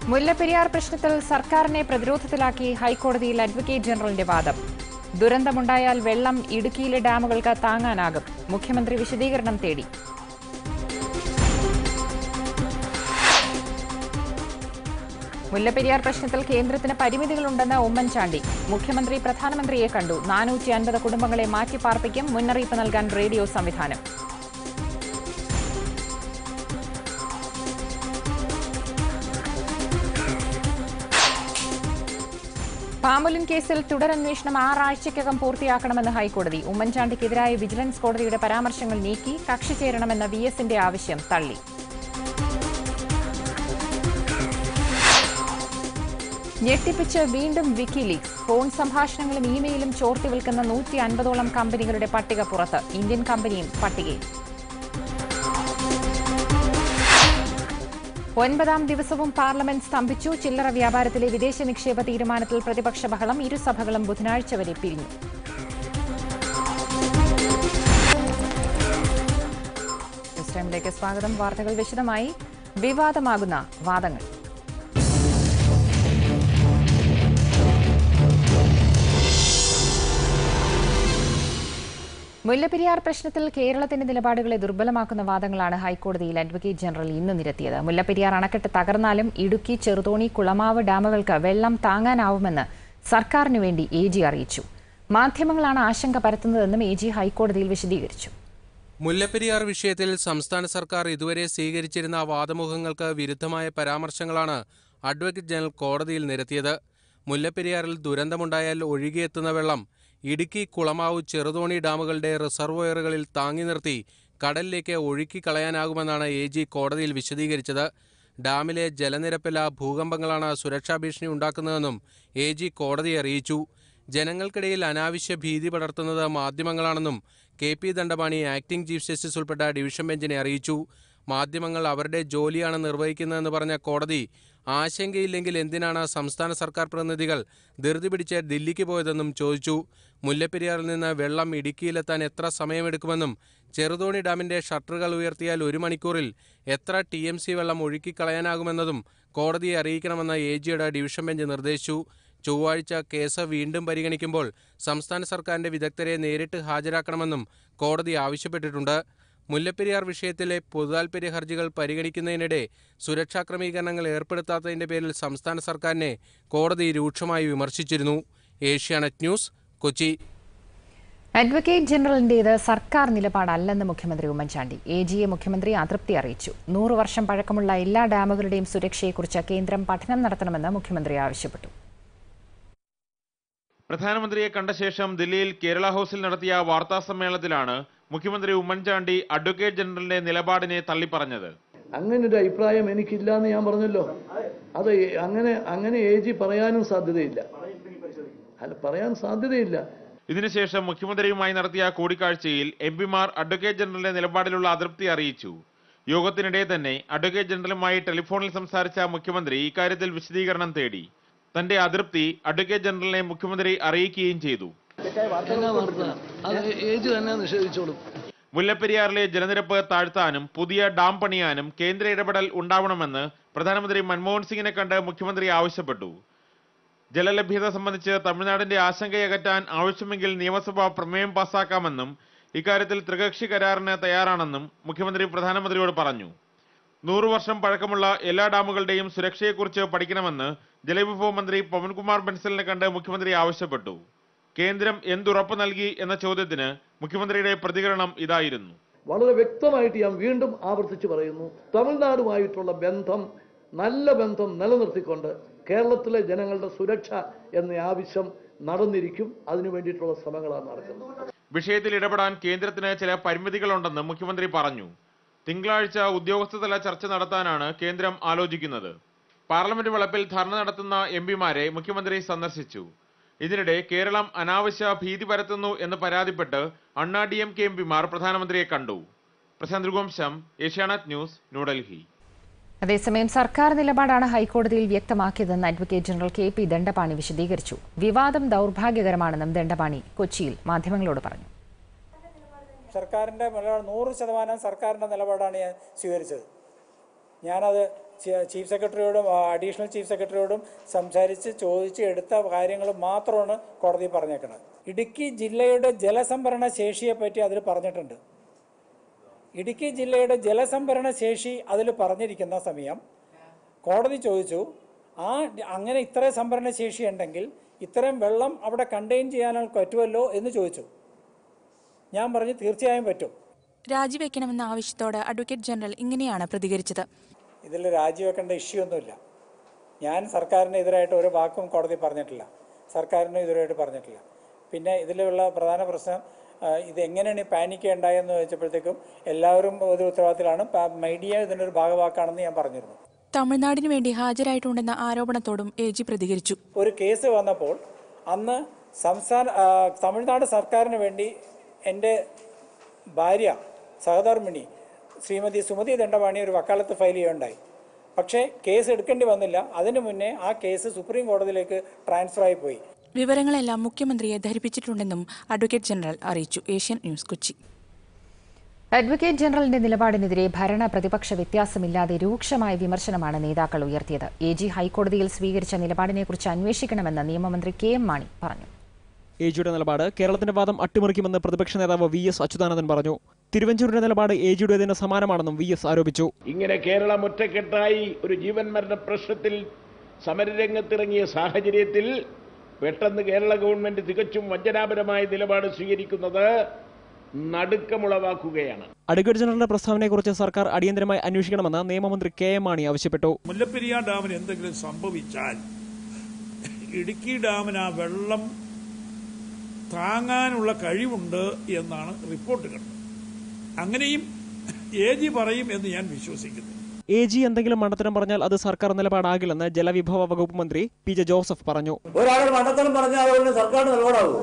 മുല്ലപ്പെരിയാർ പ്രശ്നത്തിൽ സർക്കാരിനെ പ്രതിരോധത്തിലാക്കി ഹൈക്കോടതിയിൽ അഡ്വക്കേറ്റ് ജനറലിന്റെ വാദം ദുരന്തമുണ്ടായാൽ വെള്ളം ഇടുക്കിയിലെ ഡാമുകൾക്ക് താങ്ങാനാകും മുഖ്യമന്ത്രി വിശദീകരണം തേടി മുല്ലപ്പെരിയാർ പ്രശ്നത്തിൽ കേന്ദ്രത്തിന് പരിമിതികളുണ്ടെന്ന് ഉമ്മൻചാണ്ടി മുഖ്യമന്ത്രി പ്രധാനമന്ത്രിയെ കണ്ടു നാനൂറ്റി അൻപത് കുടുംബങ്ങളെ മാറ്റിപ്പാർപ്പിക്കും മുന്നറിയിപ്പ് നൽകാൻ റേഡിയോ സംവിധാനം പാമുലിൻ കേസിൽ തുടരന്വേഷണം ആറാഴ്ചയ്ക്കകം പൂർത്തിയാക്കണമെന്ന് ഹൈക്കോടതി ഉമ്മൻചാണ്ടിക്കെതിരായ വിജിലൻസ് കോടതിയുടെ പരാമർശങ്ങൾ നീക്കി കക്ഷി ചേരണമെന്ന വി എസിന്റെ ആവശ്യം തള്ളി ഞെട്ടിപ്പിച്ച് വീണ്ടും വിക്കിലീക്സ് ഫോൺ സംഭാഷണങ്ങളും ഇമെയിലും ചോർത്തി വിൽക്കുന്ന നൂറ്റി അൻപതോളം കമ്പനികളുടെ പട്ടിക പുറത്ത് ഇന്ത്യൻ കമ്പനിയും പട്ടികയിൽ ഒൻപതാം ദിവസവും പാർലമെന്റ് സ്തംഭിച്ചു ചില്ലറ വ്യാപാരത്തിലെ വിദേശ നിക്ഷേപ തീരുമാനത്തിൽ പ്രതിപക്ഷ ബഹളം ഇരുസഭകളും ബുധനാഴ്ച വരെ പിരിഞ്ഞു ന്യൂസ് ടൈമിലേക്ക് സ്വാഗതം വാർത്തകൾ വിശദമായി വിവാദമാകുന്ന വാദങ്ങൾ മുല്ലപ്പെരിയാർ പ്രശ്നത്തിൽ കേരളത്തിന്റെ നിലപാടുകളെ ദുർബലമാക്കുന്ന വാദങ്ങളാണ് ഹൈക്കോടതിയിൽ അഡ്വക്കേറ്റ് ജനറൽ ഇന്ന് നിരത്തിയത് മുല്ലപ്പെരിയാർ അണക്കെട്ട് തകർന്നാലും ഇടുക്കി ചെറുതോണി കുളമാവ് ഡാമുകൾക്ക് വെള്ളം താങ്ങാനാവുമെന്ന് സർക്കാരിനു വേണ്ടി എ ജി അറിയിച്ചു മാധ്യമങ്ങളാണ് ആശങ്ക പരത്തുന്നതെന്നും എ ജി ഹൈക്കോടതിയിൽ വിശദീകരിച്ചു മുല്ലപ്പെരിയാർ വിഷയത്തിൽ സംസ്ഥാന സർക്കാർ ഇതുവരെ സ്വീകരിച്ചിരുന്ന വാദമുഖങ്ങൾക്ക് വിരുദ്ധമായ പരാമർശങ്ങളാണ് അഡ്വക്കേറ്റ് ജനറൽ കോടതിയിൽ നിരത്തിയത് മുല്ലപ്പെരിയാറിൽ ദുരന്തമുണ്ടായാൽ ഒഴുകിയെത്തുന്ന വെള്ളം ഇടുക്കി കുളമാവ് ചെറുതോണി ഡാമുകളുടെ റിസർവോയറുകളിൽ താങ്ങി നിർത്തി കടലിലേക്ക് ഒഴുക്കിക്കളയാനാകുമെന്നാണ് എ ജി കോടതിയിൽ വിശദീകരിച്ചത് ഡാമിലെ ജലനിരപ്പില ഭൂകമ്പങ്ങളാണ് സുരക്ഷാ ഭീഷണി ഉണ്ടാക്കുന്നതെന്നും എ ജി കോടതിയെ അറിയിച്ചു ജനങ്ങൾക്കിടയിൽ അനാവശ്യ ഭീതി പടർത്തുന്നത് മാധ്യമങ്ങളാണെന്നും K P Dandapani acting chief justice ഉൾപ്പെട്ട ഡിവിഷൻ ബെഞ്ചിനെ അറിയിച്ചു മാധ്യമങ്ങൾ അവരുടെ ജോലിയാണ് നിർവഹിക്കുന്നതെന്ന് പറഞ്ഞ കോടതി ആശങ്കയില്ലെങ്കിൽ എന്തിനാണ് സംസ്ഥാന സർക്കാർ പ്രതിനിധികൾ ധൃതി പിടിച്ച് ദില്ലിക്ക് പോയതെന്നും ചോദിച്ചു മുല്ലപ്പെരിയാറിൽ നിന്ന് വെള്ളം ഇടുക്കിയിലെത്താൻ എത്ര സമയമെടുക്കുമെന്നും ചെറുതോണി ഡാമിന്റെ ഷട്ടറുകൾ ഉയർത്തിയാൽ ഒരു മണിക്കൂറിൽ എത്ര ടി എം സി വെള്ളം ഒഴുക്കിക്കളയാനാകുമെന്നതും കോടതിയെ അറിയിക്കണമെന്ന് എ ജിയുടെ ഡിവിഷൻ ബെഞ്ച് നിർദ്ദേശിച്ചു ചൊവ്വാഴ്ച കേസ് വീണ്ടും പരിഗണിക്കുമ്പോൾ സംസ്ഥാന സർക്കാരിന്റെ വിദഗ്ധരെ നേരിട്ട് ഹാജരാക്കണമെന്നും കോടതി ആവശ്യപ്പെട്ടിട്ടുണ്ട് മുല്ലപ്പെരിയാർ വിഷയത്തിലെ പൊതുതാൽപര്യ ഹർജികൾ പരിഗണിക്കുന്നതിനിടെ സുരക്ഷാ ക്രമീകരണങ്ങൾ ഏർപ്പെടുത്താത്തതിന്റെ പേരിൽ സംസ്ഥാന സർക്കാരിനെ കോടതി രൂക്ഷമായി വിമർശിച്ചിരുന്നു ഏഷ്യാനെറ്റ് ന്യൂസ് കൊച്ചി അഡ്വക്കേറ്റ് ജനറലിന്റേത് സർക്കാർ നിലപാടല്ലെന്ന് മുഖ്യമന്ത്രി ഉമ്മൻചാണ്ടി എ ജിയെ മുഖ്യമന്ത്രി അതൃപ്തി അറിയിച്ചു നൂറ് വർഷം പഴക്കമുള്ള എല്ലാ ഡാമുകളുടെയും സുരക്ഷയെക്കുറിച്ച് കേന്ദ്രം പഠനം നടത്തണമെന്ന് മുഖ്യമന്ത്രി ആവശ്യപ്പെട്ടു പ്രധാനമന്ത്രിയെ കണ്ട ശേഷം ദില്ലിയിൽ കേരള ഹൗസിൽ നടത്തിയ വാർത്താ സമ്മേളനത്തിലാണ് മുഖ്യമന്ത്രി ഉമ്മൻചാണ്ടി അഡ്വക്കേറ്റ് ജനറലിന്റെ നിലപാടിനെ തള്ളിപ്പറഞ്ഞത് അങ്ങനെ ഒരു അഭിപ്രായം എനിക്കില്ല എന്ന് ഞാൻ പറഞ്ഞല്ലോ അത് അങ്ങനെ അങ്ങനെ എ ജി പറയാനും സാധ്യതയില്ല അല്ല പറയാൻ സാധ്യതയില്ല ഇതിനുശേഷം മുഖ്യമന്ത്രിയുമായി നടത്തിയ കൂടിക്കാഴ്ചയിൽ എം പിമാർ അഡ്വക്കേറ്റ് ജനറലിന്റെ നിലപാടിലുള്ള അതൃപ്തി അറിയിച്ചു യോഗത്തിനിടെ തന്നെ അഡ്വക്കേറ്റ് ജനറലുമായി ടെലിഫോണിൽ സംസാരിച്ച മുഖ്യമന്ത്രി ഇക്കാര്യത്തിൽ വിശദീകരണം തേടി തന്റെ അതൃപ്തി അഡ്വക്കേറ്റ് ജനറലിനെ മുഖ്യമന്ത്രി അറിയിക്കുകയും ചെയ്തു എന്നാ വാർത്ത അത് ഏജ് തന്നെ നിഷേധിച്ചോളും മുല്ലപ്പെരിയാറിലെ ജലനിരപ്പ് താഴ്ത്താനും പുതിയ ഡാം പണിയാനും കേന്ദ്ര ഇടപെടൽ ഉണ്ടാവണമെന്ന് പ്രധാനമന്ത്രി മൻമോഹൻ സിംഗിനെ കണ്ട് മുഖ്യമന്ത്രി ആവശ്യപ്പെട്ടു ജലലഭ്യത സംബന്ധിച്ച് തമിഴ്നാടിന്റെ ആശങ്കയകറ്റാൻ ആവശ്യമെങ്കിൽ നിയമസഭ പ്രമേയം പാസാക്കാമെന്നും ഇക്കാര്യത്തിൽ ത്രികക്ഷി കരാറിന് തയ്യാറാണെന്നും മുഖ്യമന്ത്രി പ്രധാനമന്ത്രിയോട് പറഞ്ഞു നൂറു വർഷം പഴക്കമുള്ള എല്ലാ ഡാമുകളുടെയും സുരക്ഷയെക്കുറിച്ച് പഠിക്കണമെന്ന് ജലവിഭവ മന്ത്രി പവൻകുമാർ ബൻസലിനെ കണ്ട് മുഖ്യമന്ത്രി ആവശ്യപ്പെട്ടു കേന്ദ്രം എന്തുറപ്പ് നൽകി എന്ന ചോദ്യത്തിന് മുഖ്യമന്ത്രിയുടെ പ്രതികരണം ഇതായിരുന്നു വളരെ വ്യക്തമായിട്ട് ഞാൻ വീണ്ടും ആവർത്തിച്ച് പറയുന്നു തമിഴ്നാടുമായിട്ടുള്ള ബന്ധം നല്ല ബന്ധം നിലനിർത്തിക്കൊണ്ട് കേരളത്തിലെ ജനങ്ങളുടെ സുരക്ഷ എന്ന ആവശ്യം നടന്നിരിക്കും അതിനു വേണ്ടിയിട്ടുള്ള ശ്രമങ്ങളാണ് നടക്കുന്നത് വിഷയത്തിൽ ഇടപെടാൻ കേന്ദ്രത്തിന് ചില പരിമിതികളുണ്ടെന്ന് മുഖ്യമന്ത്രി പറഞ്ഞു തിങ്കളാഴ്ച ഉദ്യോഗസ്ഥതല ചർച്ച നടത്താനാണ് കേന്ദ്രം ആലോചിക്കുന്നത് പാർലമെന്റ് വളപ്പിൽ ധർണ നടത്തുന്ന എം പിമാരെ മുഖ്യമന്ത്രി സന്ദർശിച്ചു ഇതിനിടെ കേരളം അനാവശ്യ ഭീതി പരത്തുന്നു എന്ന് പരാതിപ്പെട്ട് അണ്ണാ ഡി എം കെ എം പിമാർ പ്രധാനമന്ത്രിയെ കണ്ടു പ്രശാന്ത് രഘുവംശം ഏഷ്യാനെറ്റ് ന്യൂസ് ന്യൂഡൽഹി അതേസമയം സർക്കാർ നിലപാടാണ് ഹൈക്കോടതിയിൽ വ്യക്തമാക്കിയതെന്ന് advocate general K P Dandapani വിശദീകരിച്ചു വിവാദം ദൗർഭാഗ്യകരമാണെന്നും ദണ്ഡപാണി കൊച്ചിയിൽ മാധ്യമങ്ങളോട് പറഞ്ഞു സർക്കാരിൻ്റെ നിലപാട് നൂറ് ശതമാനം സർക്കാരിൻ്റെ നിലപാടാണ് ഞാൻ സ്വീകരിച്ചത് ഞാനത് ചീ- ചീഫ് സെക്രട്ടറിയോടും ആ, അഡീഷണൽ ചീഫ് സെക്രട്ടറിയോടും സംസാരിച്ച് ചോദിച്ച് എടുത്ത കാര്യങ്ങൾ മാത്രമാണ് കോടതി പറഞ്ഞേക്കുന്നത് ഇടുക്കി ജില്ലയുടെ ജലസംഭരണ ശേഷിയെ പറ്റി അതിൽ പറഞ്ഞിട്ടുണ്ട് ഇടുക്കി ജില്ലയുടെ ജലസംഭരണ ശേഷി അതിൽ പറഞ്ഞിരിക്കുന്ന സമയം കോടതി ചോദിച്ചു ആ അങ്ങനെ ഇത്ര സംഭരണ ശേഷി ഉണ്ടെങ്കിൽ ഇത്രയും വെള്ളം അവിടെ കണ്ടെയ്ൻ ചെയ്യാൻ പറ്റുമല്ലോ എന്ന് ചോദിച്ചു ഞാൻ പറഞ്ഞു തീർച്ചയായും പറ്റും രാജിവെക്കണമെന്ന ആവശ്യത്തോട് അഡ്വക്കേറ്റ് ജനറൽ ഇങ്ങനെയാണ് പ്രതികരിച്ചത് ഇതിൽ രാജിവെക്കേണ്ട ഇഷ്യൂ ഒന്നുമില്ല ഞാൻ സർക്കാരിന് എതിരായിട്ട് ഒരു വാക്കും കോടതി പറഞ്ഞിട്ടില്ല സർക്കാരിനും എതിരായിട്ട് പറഞ്ഞിട്ടില്ല പിന്നെ ഇതിലുള്ള പ്രധാന പ്രശ്നം ആ, ഇത് എങ്ങനെയാണ് ഈ പാനിക് ഉണ്ടായെന്ന് ചോദിച്ചപ്പോഴത്തേക്കും എല്ലാവരും ഒരു ഉത്തരവാദിത്തത്തിലാണ് പ- മീഡിയ ഇതിൻ്റെ ഒരു ഭാഗവാക്കാണെന്ന് ഞാൻ പറഞ്ഞിരുന്നു തമിഴ്നാടിനു വേണ്ടി ഹാജരായിട്ടുണ്ടെന്ന ആരോപണത്തോടും എ ജി പ്രതികരിച്ചു ഒരു കേസ് വന്നപ്പോൾ അന്ന് സംസ്ഥാന ആ, തമിഴ്നാട് സർക്കാരിന് വേണ്ടി എൻ്റെ ഭാര്യ സഹധർമ്മിണി ശ്രീമതി സുമതി ദണ്ഡപാണി ഒരു വക്കാലത്ത് ഫയൽ ചെയ്യുകയുണ്ടായി പക്ഷേ കേസ് എടുക്കേണ്ടി വന്നില്ല അതിനു മുന്നേ ആ കേസ് സുപ്രീം കോടതിയിലേക്ക് ട്രാൻസ്ഫർ ആയി പോയി വിവരങ്ങളെല്ലാം മുഖ്യമന്ത്രിയെ ധരിപ്പിച്ചിട്ടുണ്ടെന്നും അഡ്വക്കേറ്റ് ജനറൽ അറിയിച്ചു ഏഷ്യൻ ന്യൂസ് കൊച്ചി അഡ്വക്കേറ്റ് ജനറലിന്റെ നിലപാടിനെതിരെ ഭരണ പ്രതിപക്ഷ വ്യത്യാസമില്ലാതെ രൂക്ഷമായ വിമർശനമാണ് നേതാക്കൾ ഉയർത്തിയത് എ ജി ഹൈക്കോടതിയിൽ സ്വീകരിച്ച നിലപാടിനെക്കുറിച്ച് അന്വേഷിക്കണമെന്ന് നിയമമന്ത്രി കെ എം മാണി പറഞ്ഞു എ ജിയുടെ നിലപാട് കേരളത്തിന്റെ വാദം അട്ടിമറിക്കുമെന്ന് പ്രതിപക്ഷ നേതാവ് വി എസ് അച്യുതാനന്ദൻ പറഞ്ഞു തിരുവഞ്ചൂരിന്റെ നിലപാട് എ ജിയുടേതിന് സമാനമാണെന്നും വി എസ് ആരോപിച്ചു ഇങ്ങനെ കേരളം ഒറ്റക്കെട്ടായി ഒരു ജീവൻ മരണ പ്രശ്നത്തിൽ സമരരംഗത്തിറങ്ങിയ സാഹചര്യത്തിൽ പെട്ടെന്ന് കേരള ഗവൺമെന്റ് തികച്ചും വഞ്ചനാപരമായ നിലപാട് സ്വീകരിക്കുന്നത് നടുക്കമുളവാക്കുകയാണ് അഡ്വക്കേറ്റ് ജനറലിന്റെ പ്രസ്താവനയെക്കുറിച്ച് സർക്കാർ അടിയന്തരമായി അന്വേഷിക്കണമെന്ന് നിയമമന്ത്രി കെ എം മാണി ആവശ്യപ്പെട്ടു മുല്ലപ്പെരിയാർ ഡാമിന് എന്തെങ്കിലും സംഭവിച്ചാൽ ഇടുക്കി ഡാമിന് ആ വെള്ളം താങ്ങാനുള്ള കഴിവുണ്ട് എന്നാണ് റിപ്പോർട്ടുകൾ അങ്ങനെയും എ ജി പറയും എന്ന് ഞാൻ വിശ്വസിക്കുന്നു എ ജി എന്തെങ്കിലും മണ്ടത്തരം പറഞ്ഞാൽ അത് സർക്കാർ നിലപാടാകില്ലെന്ന് ജലവിഭവ വകുപ്പ് മന്ത്രി പി ജെ ജോസഫ് പറഞ്ഞു ഒരാൾ മണ്ടത്തരം പറഞ്ഞാൽ അതുകൊണ്ട് സർക്കാർ നിലപാടാകുമോ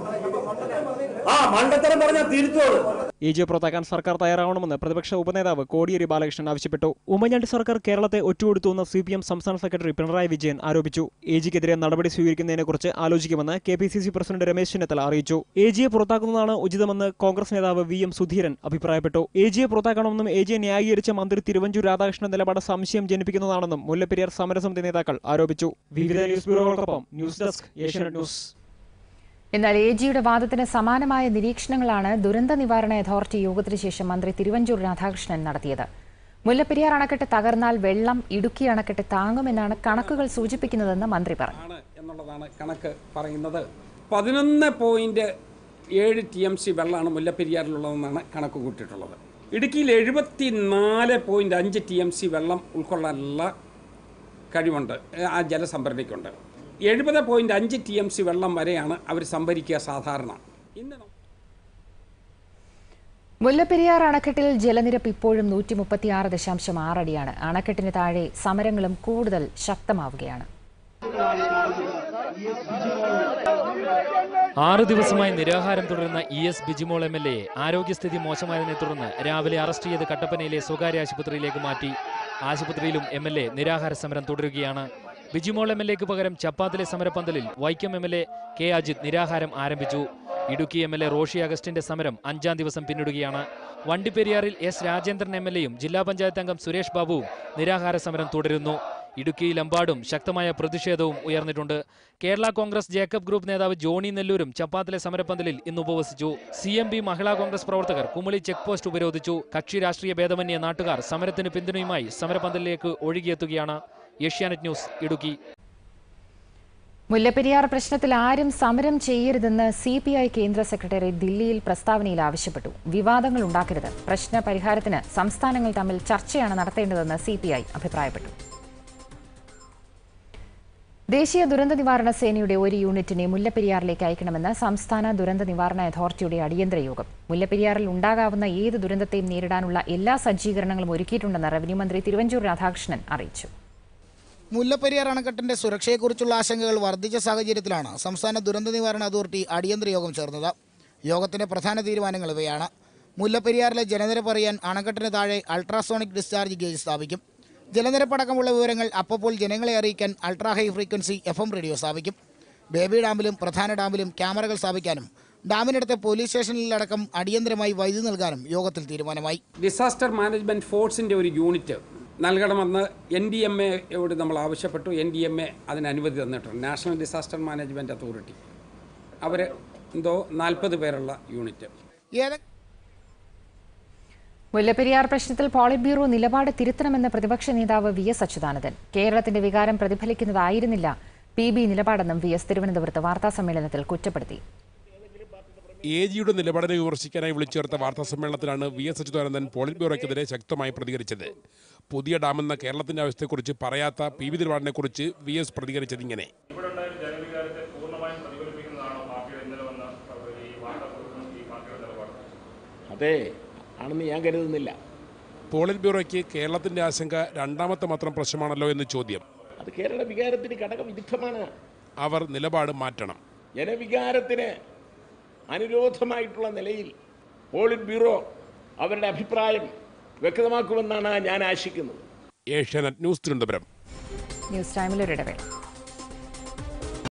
ആ മണ്ടത്തരം പറഞ്ഞാൽ തിരുത്തോളൂ എ ജിയെ പുറത്താക്കാൻ സർക്കാർ തയ്യാറാവണമെന്ന് പ്രതിപക്ഷ ഉപനേതാവ് കോടിയേരി ബാലകൃഷ്ണൻ ആവശ്യപ്പെട്ടു ഉമ്മൻചാണ്ടി സർക്കാർ കേരളത്തെ ഒറ്റുകൊടുത്തുവെന്ന് സി പി എം സംസ്ഥാന സെക്രട്ടറി പിണറായി വിജയൻ ആരോപിച്ചു എ ജിക്കെതിരെ നടപടി സ്വീകരിക്കുന്നതിനെക്കുറിച്ച് ആലോചിക്കുമെന്ന് K P C C president Ramesh Chennithala അറിയിച്ചു എ ജിയെ പുറത്താക്കുന്നതാണ് ഉചിതമെന്ന് കോൺഗ്രസ് നേതാവ് വി എം സുധീരൻ അഭിപ്രായപ്പെട്ടു എ ജിയെ പുറത്താക്കണമെന്നും എ ജിയെ ന്യായീകരിച്ച മന്ത്രി തിരുവഞ്ചൂർ രാധാകൃഷ്ണൻ നിലപാട് സംശയം ജനിപ്പിക്കുന്നതാണെന്നും മുല്ലപ്പെരിയാർ സമരസമിതി നേതാക്കൾ ആരോപിച്ചു വിവിധ ന്യൂസ് ബ്യൂറോകൾക്കൊപ്പം ന്യൂസ് ഡെസ്ക് ഏഷ്യാനെറ്റ് ന്യൂസ് എന്നാൽ എ ജിയുടെ വാദത്തിന് സമാനമായ നിരീക്ഷണങ്ങളാണ് ദുരന്ത നിവാരണ അതോറിറ്റി യോഗത്തിന് ശേഷം മന്ത്രി തിരുവഞ്ചൂർ രാധാകൃഷ്ണൻ നടത്തിയത് മുല്ലപ്പെരിയാർ അണക്കെട്ട് തകർന്നാൽ വെള്ളം ഇടുക്കി അണക്കെട്ട് താങ്ങുമെന്നാണ് കണക്കുകൾ സൂചിപ്പിക്കുന്നതെന്ന് മന്ത്രി പറഞ്ഞു ആണ് എന്നുള്ളതാണ് കണക്ക് പറയുന്നത് പതിനൊന്ന് പോയിന്റ് ഏഴ് ടി എം സി വെള്ളമാണ് മുല്ലപ്പെരിയാറിലുള്ളതെന്നാണ് കണക്ക് കൂട്ടിയിട്ടുള്ളത് ഇടുക്കിയിൽ എഴുപത്തി നാല് പോയിന്റ് അഞ്ച് ടി എം സി വെള്ളം ഉൾക്കൊള്ളാനുള്ള കഴിവുണ്ട് ഏ, ആ ജലസംഭരണിക്കുണ്ട് എഴുപത് പോയിന്റ് അഞ്ച് ടി എം സി വെള്ളം വരെയാണ് അവർ സംഭരിക്കുക സാധാരണ ഇന്ന് നം- മുല്ലപ്പെരിയാർ അണക്കെട്ടിൽ ജലനിരപ്പ് ഇപ്പോഴും നൂറ്റി മുപ്പത്തിയാറ് ദശാംശം ആറടിയാണ് അണക്കെട്ടിന് താഴെ സമരങ്ങളും കൂടുതൽ ശക്തമാവുകയാണ് ആറു ദിവസമായി നിരാഹാരം തുടരുന്ന E S Bijimol M L എയെ ആരോഗ്യസ്ഥിതി മോശമായതിനെ തുടർന്ന് രാവിലെ അറസ്റ്റ് ചെയ്ത് കട്ടപ്പനയിലെ സ്വകാര്യ ആശുപത്രിയിലേക്ക് മാറ്റി ആശുപത്രിയിലും എം എൽ എ നിരാഹാര സമരം തുടരുകയാണ് ബിജിമോൾ എം എൽ എക്ക് പകരം ചപ്പാത്തിലെ സമരപ്പന്തലിൽ Vaikom M L A K Ajith നിരാഹാരം ആരംഭിച്ചു Idukki M L A Roshi അഗസ്റ്റിന്റെ സമരം അഞ്ചാം ദിവസം പിന്നിടുകയാണ് വണ്ടിപ്പെരിയാറിൽ എസ് രാജേന്ദ്രൻ എം എൽ എയും ജില്ലാ പഞ്ചായത്ത് അംഗം സുരേഷ് ബാബുവും നിരാഹാര സമരം തുടരുന്നു ഇടുക്കിയിലെമ്പാടും ശക്തമായ പ്രതിഷേധവും ഉയർന്നിട്ടുണ്ട് കേരള കോൺഗ്രസ് ജേക്കബ് ഗ്രൂപ്പ് നേതാവ് ജോണി നെല്ലൂരും ചപ്പാത്തിലെ സമരപ്പന്തലിൽ ഇന്ന് ഉപവസിച്ചു C M P Mahila Congress പ്രവർത്തകർ കുമളി ചെക്ക് പോസ്റ്റ് ഉപരോധിച്ചു കക്ഷി രാഷ്ട്രീയ ഭേദമന്യേ നാട്ടുകാർ സമരത്തിന് പിന്തുണയുമായി സമരപ്പന്തലിലേക്ക് ഒഴുകിയെത്തുകയാണ് ഏഷ്യാനെറ്റ് ന്യൂസ് ഇടുക്കി മുല്ലപ്പെരിയാർ പ്രശ്നത്തിൽ ആരും സമരം ചെയ്യരുതെന്ന് സി പി ഐ കേന്ദ്ര സെക്രട്ടറി ദില്ലിയിൽ പ്രസ്താവനയിൽ ആവശ്യപ്പെട്ടു വിവാദങ്ങൾ ഉണ്ടാക്കരുത് പ്രശ്ന പരിഹാരത്തിന് സംസ്ഥാനങ്ങൾ തമ്മിൽ ചർച്ചയാണ് നടത്തേണ്ടതെന്ന് സി പി ഐ അഭിപ്രായപ്പെട്ടു ദേശീയ ദുരന്ത നിവാരണ സേനയുടെ ഒരു യൂണിറ്റിനെ മുല്ലപ്പെരിയാറിലേക്ക് അയക്കണമെന്ന് സംസ്ഥാന ദുരന്ത നിവാരണ അതോറിറ്റിയുടെ അടിയന്തര യോഗം മുല്ലപ്പെരിയാറിൽ ഉണ്ടാകാവുന്ന ഏത് ദുരന്തത്തെയും നേരിടാനുള്ള എല്ലാ സജ്ജീകരണങ്ങളും ഒരുക്കിയിട്ടുണ്ടെന്ന് റവന്യൂ മന്ത്രി തിരുവഞ്ചൂർ രാധാകൃഷ്ണൻ അറിയിച്ചു മുല്ലപ്പെരിയാർ അണക്കെട്ടിന്റെ സുരക്ഷയെക്കുറിച്ചുള്ള ആശങ്കകൾ വർദ്ധിച്ച സാഹചര്യത്തിലാണ് സംസ്ഥാന ദുരന്ത നിവാരണ അതോറിറ്റി അടിയന്തര യോഗം ചേർന്നത് യോഗത്തിന്റെ പ്രധാന തീരുമാനങ്ങൾ ഇവയാണ് മുല്ലപ്പെരിയാറിലെ ജലനിരപ്പ് അറിയാൻ അണക്കെട്ടിന് താഴെ അൾട്രാസോണിക് ഡിസ്ചാർജ് ഗേജ് സ്ഥാപിക്കും ജലനിരപ്പടക്കമുള്ള വിവരങ്ങൾ അപ്പോൾ ജനങ്ങളെ അറിയിക്കാൻ ultra high frequency F M radio സ്ഥാപിക്കും ബേബി ഡാമിലും പ്രധാന ഡാമിലും ക്യാമറകൾ സ്ഥാപിക്കാനും ഡാമിനടുത്തെ പോലീസ് സ്റ്റേഷനിലടക്കം അടിയന്തരമായി വൈദ്യുതി നൽകാനും യോഗത്തിൽ തീരുമാനമായി ഡിസാസ്റ്റർ മാനേജ്മെന്റ് ഫോഴ്സിന്റെ ഒരു യൂണിറ്റ് നൽകണമെന്ന് എൻ ഡി എം എയോട് നമ്മൾ ആവശ്യപ്പെട്ടു എൻ ഡി എം എ അതിന് അനുമതി തന്നിട്ടുണ്ട് നാഷണൽ ഡിസാസ്റ്റർ മാനേജ്മെൻറ്റ് അതോറിറ്റി അവർ എന്തോ നാൽപ്പത് പേരുള്ള യൂണിറ്റ് ഏത മുല്ലപ്പെരിയാർ പ്രശ്നത്തിൽ പോളിറ്റ് ബ്യൂറോ നിലപാട് തിരുത്തണമെന്ന് പ്രതിപക്ഷ നേതാവ് വി എസ് അച്യുതാനന്ദൻ കേരളത്തിന്റെ വികാരം പ്രതിഫലിക്കുന്നതായിരുന്നില്ല പി ബി നിലപാടെന്നും വി എസ് തിരുവനന്തപുരത്ത് വാർത്താസമ്മേളനത്തിൽ കുറ്റപ്പെടുത്തി എ ജിയുടെ നിലപാടിനെ വിമർശിക്കാനായി വിളിച്ചു ചേർത്ത വാർത്താ സമ്മേളനത്തിലാണ് വി എസ് അച്യുതാനന്ദൻ പോളിറ്റ് ബ്യൂറോയ്ക്കെതിരെ ശക്തമായി പ്രതികരിച്ചത് പുതിയ ഡാമെന്ന കേരളത്തിന്റെ അവസ്ഥയെക്കുറിച്ച് പറയാത്ത പി വി നിലപാടിനെക്കുറിച്ച് വി എസ് പ്രതികരിച്ചത് ഇങ്ങനെ അതെ ആണെന്ന് ഞാൻ കരുതുന്നില്ല പോളിറ്റ് ബ്യൂറോയ്ക്ക് കേരളത്തിന്റെ ആശങ്ക രണ്ടാമത്തെ മാത്രം പ്രശ്നമാണല്ലോ എന്ന് ചോദ്യം അത് കേരള വികാരത്തിന് ഘടകവിരുദ്ധമാണ് അവർ നിലപാട് മാറ്റണം ജനവികാരത്തിന് അനുരോധമായിട്ടുള്ള നിലയിൽ പോളിറ്റ് ബ്യൂറോ അവരുടെ അഭിപ്രായം വ്യക്തമാക്കുമെന്നാണ് ഞാൻ ആശിക്കുന്നത് ഏഷ്യാനെറ്റ് ന്യൂസ് തിരുവനന്തപുരം ന്യൂസ് ടൈമിൽ ഒരിടവേള